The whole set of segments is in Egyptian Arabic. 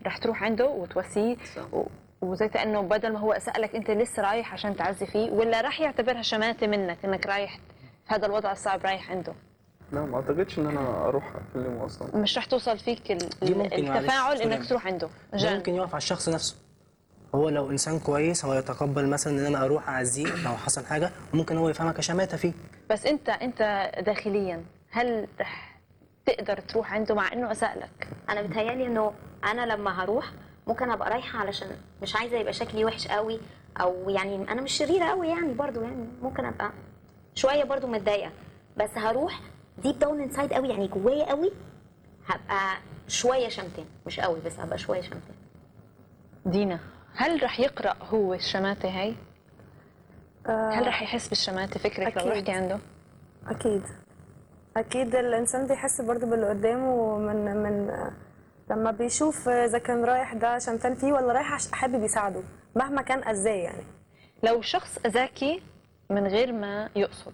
رح تروح عنده وتواسيه و... وزي كانه بدل ما هو سالك انت لسه رايح عشان تعزي فيه ولا رح يعتبرها شماته منك انك رايح في هذا الوضع الصعب رايح عنده لا ما اعتقدش ان انا اروح اكلمه اصلا مش رح توصل فيك ال... دي ممكن معلش التفاعل انك سوري. تروح عنده ده جان ممكن يقف على الشخص نفسه هو لو انسان كويس هو يتقبل مثلا ان انا اروح اعزيه لو حصل حاجه ممكن هو يفهمها كشماته فيه بس انت انت داخليا هل رح تقدر تروح عنده مع انه اساء لك انا بتهيالي انه انا لما هروح ممكن ابقى رايحه علشان مش عايزه يبقى شكلي وحش قوي او يعني انا مش شريره قوي يعني برضو يعني ممكن ابقى شويه برضو متضايقه بس هروح ديب داون انسايد قوي يعني جوايا قوي هبقى شويه شمتان مش قوي بس هبقى شويه شمتان دينا هل رح يقرا هو الشماته هاي هل رح يحس بالشماته فكرك لو أكيد. رحتي عنده اكيد اكيد الانسان بيحس برضو باللي قدامه من من لما بيشوف اذا كان رايح ده شمتان فيه ولا رايح عش- حابب يساعده مهما كان اذاه يعني لو شخص اذاكي من غير ما يقصد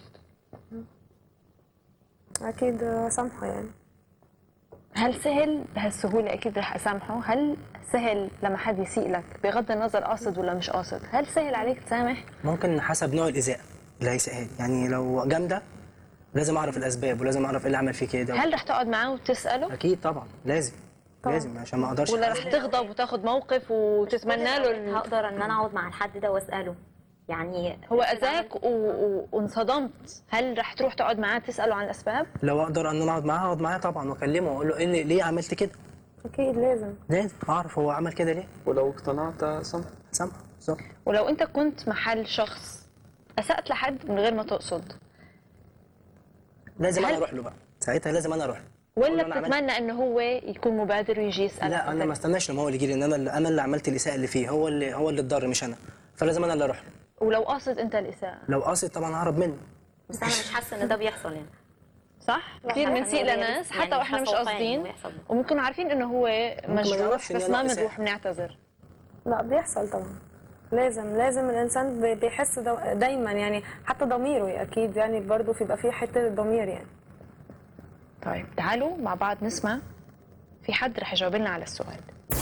اكيد سامحه يعني هل سهل بهالسهولة أكيد رح أسامحه هل سهل لما حد يسيء لك بغض النظر قاصد ولا مش قاصد هل سهل عليك تسامح ممكن حسب نوع الإزاء اللي هيسيئها لي. يعني لو جامدة لازم أعرف الأسباب ولازم أعرف إيه اللي عمل فيه كده هل رح تقعد معاه وتسأله أكيد طبعا لازم لازم عشان ما أقدرش ولا رح تغضب وتاخد موقف وتتمنى له ال- هقدر ان انا اقعد مع الحد ده واساله يعني هو أذاك و... و... وانصدمت هل رح تروح تقعد معاه تسأله عن الأسباب لو أقدر أن أنا أقعد معاه أقعد معاه طبعا وأكلمه وأقول له إيه اللي- ليه عملت كده اكيد لازم لازم أعرف هو عمل كده ليه ولو اقتنعت سامح سامحه بالظبط ولو أنت كنت محل شخص أسأت لحد من غير ما تقصد لازم هل- أنا أروح له بقى ساعتها لازم أنا أروح له أقول له ولا أنا عملت- بتتمنى إنه هو يكون مبادر ويجي يسألك لا انا ما استناش لما هو اللي يجي لي ان انا اللي انا اللي عملت الاساءه اللي فيه هو اللي هو اللي اتضر مش انا فلازم انا اللي اروح له ولو قاصد أنت الإساءة لو قاصد طبعا ههرب منه بس انا مش حاسه ان ده بيحصل يعني صح كثير حاسة بنسيء إنه لناس يعني حتى واحنا مش حصل واقعي قاصدين إنه يحصل. وممكن عارفين انه هو مجروح يعرفش إن بس أنا ما إساءة. بنروح بنعتذر لا بيحصل طبعا لازم لازم الانسان بي- بيحس دو دايما يعني حتى ضميره اكيد يعني برضو في يبقى في حته الضمير يعني طيب تعالوا مع بعض نسمع في حد رح يجاوب لنا على السؤال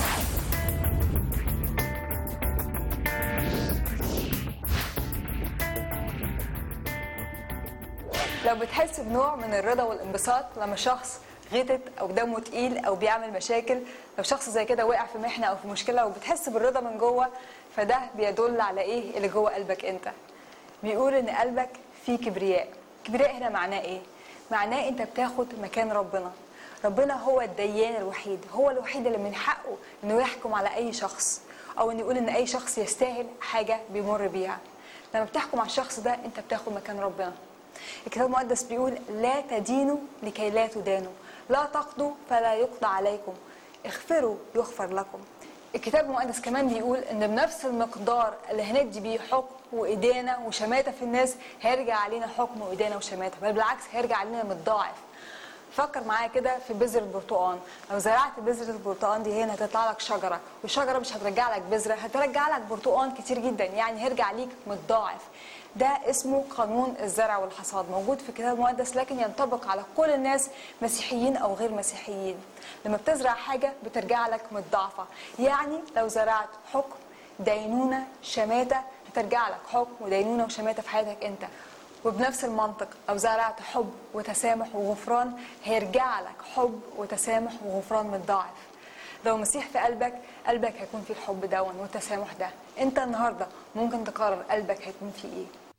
لو بتحس بنوع من الرضا والانبساط لما شخص غتت او دمه تقيل او بيعمل مشاكل لو شخص زي كده وقع في محنه او في مشكله وبتحس بالرضا من جوه فده بيدل على ايه اللي جوه قلبك انت بيقول ان قلبك فيه كبرياء كبرياء هنا معناه ايه معناه انت بتاخد مكان ربنا ربنا هو الديان الوحيد هو الوحيد اللي من حقه انه يحكم على اي شخص او انه يقول ان اي شخص يستاهل حاجه بيمر بيها لما بتحكم على الشخص ده انت بتاخد مكان ربنا الكتاب المقدس بيقول لا تدينوا لكي لا تدانوا لا تقضوا فلا يقضى عليكم اغفروا يغفر لكم الكتاب المقدس كمان بيقول ان بنفس المقدار اللي هندي بيه حكم وإدانة وشماتة في الناس هيرجع علينا حكم وإدانة وشماتة بل بالعكس هيرجع علينا متضاعف فكر معايا كده في بذر البرتقال لو زرعت بذرة البرتقال دي هنا هتطلع لك شجرة والشجرة مش هترجع لك بذرة هترجع لك برتقال كتير جدا يعني هيرجع ليك متضاعف ده اسمه قانون الزرع والحصاد موجود في الكتاب المقدس لكن ينطبق على كل الناس مسيحيين او غير مسيحيين لما بتزرع حاجة بترجع لك متضاعفة يعني لو زرعت حكم دينونة شماتة هترجع لك حكم ودينونة وشماتة في حياتك انت وبنفس المنطق لو زرعت حب وتسامح وغفران هيرجع لك حب وتسامح وغفران متضاعف لو مسيح في قلبك قلبك هيكون فيه الحب دون والتسامح ده انت النهارده ممكن تقرر قلبك هيكون فيه ايه